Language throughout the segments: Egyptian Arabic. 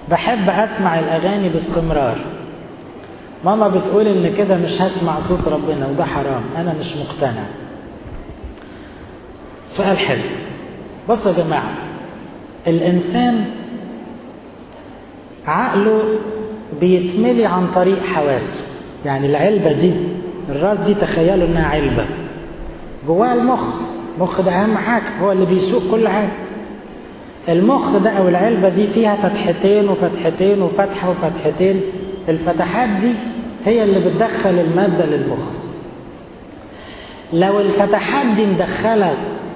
بحب أسمع الأغاني باستمرار ماما بتقول إن كده مش هسمع صوت ربنا وده حرام أنا مش مقتنع سؤال حلو بصوا يا جماعة الإنسان عقله بيتملي عن طريق حواسه يعني العلبة دي الراس دي تخيلوا إنها علبة جواها المخ المخ ده أهم حاجة هو اللي بيسوق كل حاجة المخ ده أو العلبة دي فيها فتحتين وفتحتين وفتحة وفتحتين الفتحات دي هي اللي بتدخل المادة للمخ لو الفتحات دي مدخلة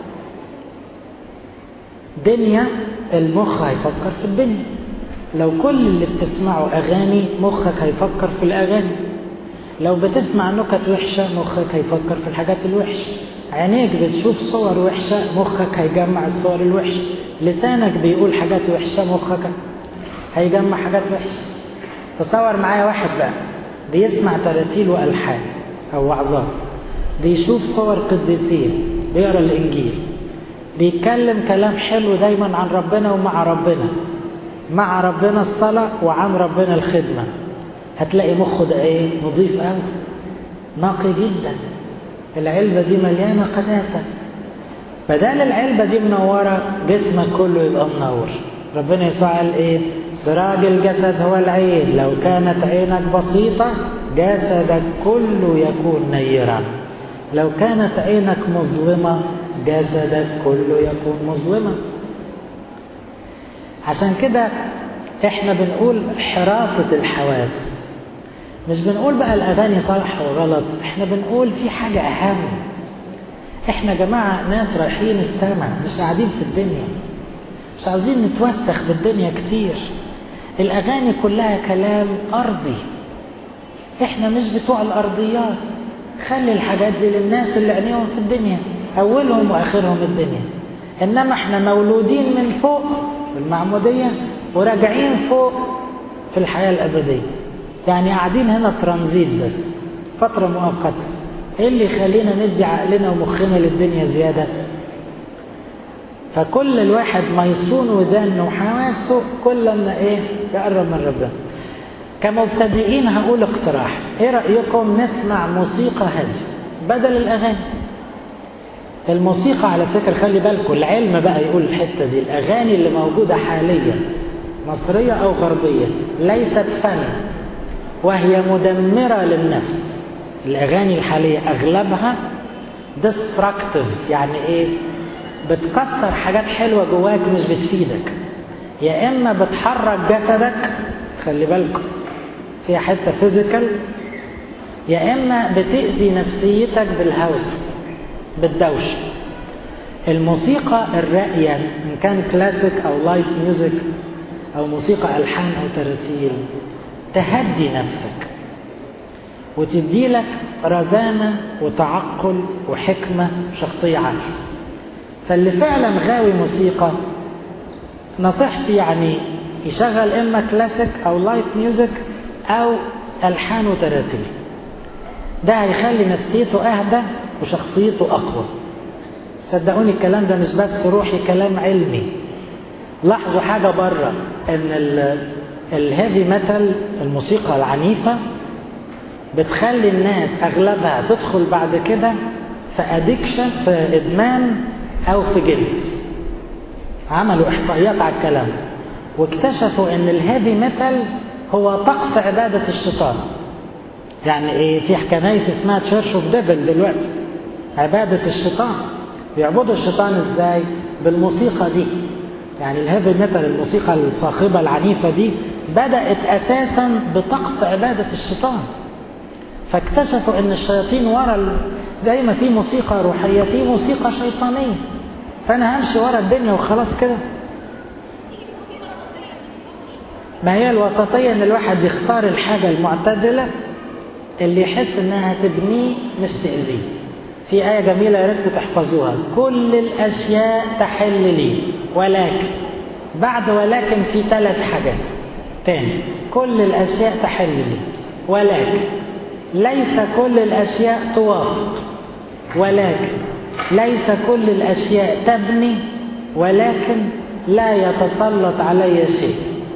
دنيا المخ هيفكر في الدنيا لو كل اللي بتسمعه أغاني مخك هيفكر في الأغاني لو بتسمع نكت وحشة مخك هيفكر في الحاجات الوحشة عينيك بتشوف صور وحشة مخك هيجمع الصور الوحشة لسانك بيقول حاجات وحشة مخك هيجمع حاجات وحشة تصور معايا واحد بقى بيسمع تراتيل وألحان أو وعظات بيشوف صور قديسين بيقرا الإنجيل بيتكلم كلام حلو دايما عن ربنا ومع ربنا مع ربنا الصلاة وعن ربنا الخدمة هتلاقي مخه ده ايه نظيف قوي نقي جدا العلبة دي مليانة قداسة بدل العلبة دي منورة جسمك كله يبقى منور ربنا يسوع قال ايه سراج الجسد هو العين لو كانت عينك بسيطة جسدك كله يكون نيرا لو كانت عينك مظلمة جسدك كله يكون مظلما عشان كده احنا بنقول حراسة الحواس مش بنقول بقى الأغاني صح وغلط احنا بنقول في حاجة أهم احنا جماعة ناس رايحين السماء مش قاعدين في الدنيا مش عاوزين نتوسخ بالدنيا كتير الأغاني كلها كلام أرضي احنا مش بتوع الأرضيات خلي الحاجات دي للناس اللي عينيهم في الدنيا أولهم وآخرهم الدنيا إنما احنا مولودين من فوق بالمعمودية وراجعين فوق في الحياة الأبدية يعني قاعدين هنا ترانزيت بس فترة مؤقتة ايه اللي يخلينا ندي عقلنا ومخنا للدنيا زيادة فكل الواحد ما يصون ودانه وحواسه كل ما ايه يقرب من ربنا كمبتدئين هقول اقتراح ايه رأيكم نسمع موسيقى هادية بدل الاغاني الموسيقى على فكرة خلي بالكم العلم بقى يقول الحتة دي الأغاني اللي موجودة حاليا مصرية أو غربية ليست فن وهي مدمرة للنفس الأغاني الحالية أغلبها destructive يعني إيه بتكسر حاجات حلوة جواك مش بتفيدك يا إما بتحرك جسدك خلي بالكم فيها حتة فيزيكال يا إما بتأذي نفسيتك بالهوس بالدوشة الموسيقى الراقية إن كان كلاسيك أو لايف ميوزك أو موسيقى ألحان أو تراتيل تهدي نفسك وتدي لك رزانة وتعقل وحكمة شخصية عالية فاللي فعلا غاوي موسيقى نصيحتي يعني يشغل إما كلاسيك أو لايف ميوزك أو ألحان وتراتيل ده هيخلي نفسيته أهدى وشخصيته أقوى صدقوني الكلام ده مش بس روحي كلام علمي لاحظوا حاجة بره ان الهيفي ميتال الموسيقى العنيفة بتخلي الناس اغلبها تدخل بعد كده في ادكشن في ادمان او في جلد عملوا احصائيات على الكلام ده واكتشفوا ان الهيفي ميتال هو طقس عبادة الشيطان يعني ايه في كنايس اسمها تشيرش اوف ديفل دلوقتي عبادة الشيطان بيعبدوا الشيطان ازاي بالموسيقى دي يعني الهيفي ميتال الموسيقى الصاخبة العنيفة دي بدأت أساسا بطقس عبادة الشيطان فاكتشفوا ان الشياطين ورا ال... زي ما في موسيقى روحية في موسيقى شيطانية فأنا همشي ورا الدنيا وخلاص كده ما هي الوسطية ان الواحد يختار الحاجة المعتدلة اللي يحس انها تبنيه مش تأذيه في آية جميلة يا ريت تحفظوها كل الأشياء تحل لي ولكن بعد ولكن في ثلاث حاجات تاني كل الأشياء تحل لي ولكن ليس كل الأشياء توافق ولكن ليس كل الأشياء تبني ولكن لا يتسلط علي شيء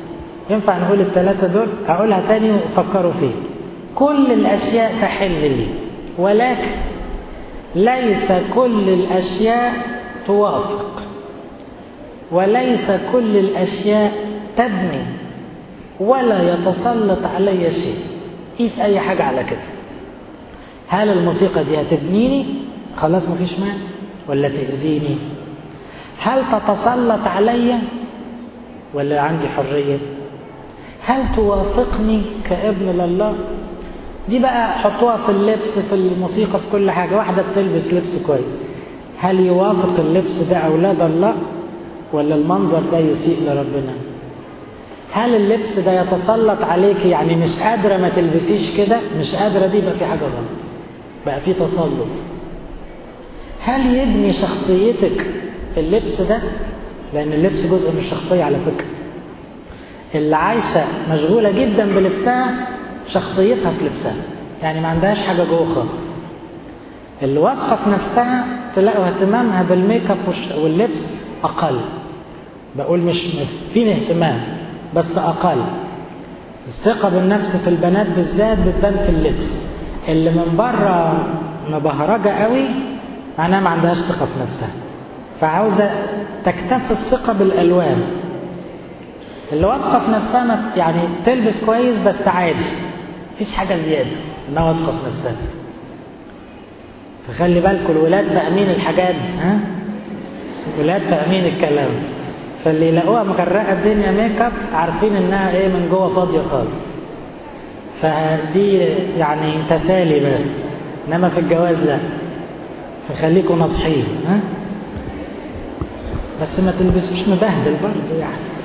ينفع نقول الثلاثة دول هقولها تاني وفكروا فيه كل الأشياء تحل لي ولكن ليس كل الأشياء توافق وليس كل الأشياء تبني ولا يتسلط علي شيء قيس أي حاجة على كده هل الموسيقى دي هتبنيني خلاص مفيش مانع ولا تأذيني هل تتسلط علي ولا عندي حرية هل توافقني كابن لله دي بقى حطوها في اللبس في الموسيقى في كل حاجة واحدة بتلبس لبس كويس هل يوافق اللبس ده أولاد الله ولا المنظر ده يسيء لربنا هل اللبس ده يتسلط عليك يعني مش قادرة ما تلبسيش كده مش قادرة دي يبقى في حاجة غلط بقى في تسلط هل يبني شخصيتك اللبس ده لأن اللبس جزء من الشخصية على فكرة اللي عايشة مشغولة جدا بلبسها شخصيتها في لبسها يعني ما عندهاش حاجة جوه خالص اللي واثقة في نفسها تلاقوا اهتمامها بالميك اب واللبس أقل بقول مش فين اهتمام بس أقل الثقة بالنفس في البنات بالذات بتبان في اللبس اللي من بره مبهرجة قوي معناها ما عندهاش ثقة في نفسها فعاوزة تكتسب ثقة بالألوان اللي واثقة في نفسها يعني تلبس كويس بس عادي مفيش حاجة زيادة انها واثقة في نفسها فخلي بالكم الولاد فاهمين الحاجات دي ها الولاد فاهمين الكلام فاللي يلاقوها مغرقة الدنيا ميك اب عارفين انها ايه من جوه فاضية خالص فدي يعني تسالي بس انما في الجواز لا فخليكم ناصحين ها بس ما تلبسوش مبهدل برضه يعني